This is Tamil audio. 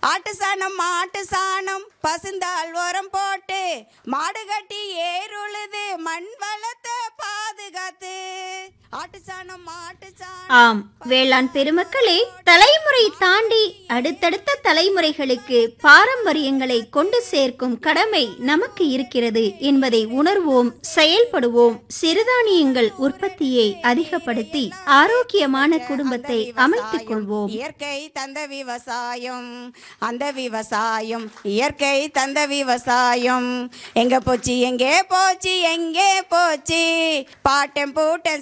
ஆட்டு சாணம் மாட்டு சாணம் பசுந்தால் உரம் போட்டு மாடு கட்டி ஏறுழுது மண் வளத்தை பாதுகாத்து ஆட்டு சாணம் மாட்டு சாணம் ஆம் வேளாண் பெருமக்களே தலைமுறை தாண்டி அடுத்தடுத்த தலைமுறைகளுக்கு பாரம்பரியங்களை கொண்டு சேர்க்கும் கடமை நமக்கு இருக்கிறது என்பதை உணர்வோம் செயல்படுவோம் சிறுதானியங்கள் உற்பத்தியை அதிகப்படுத்தி ஆரோக்கியமான குடும்பத்தை அமைத்துக் கொள்வோம் இயற்கை தந்த விவசாயம் அந்த விவசாயம் இயற்கை தந்த விவசாயம் எங்க போச்சு எங்கே போச்சு எங்கே போச்சு பாட்டன் பூட்டன்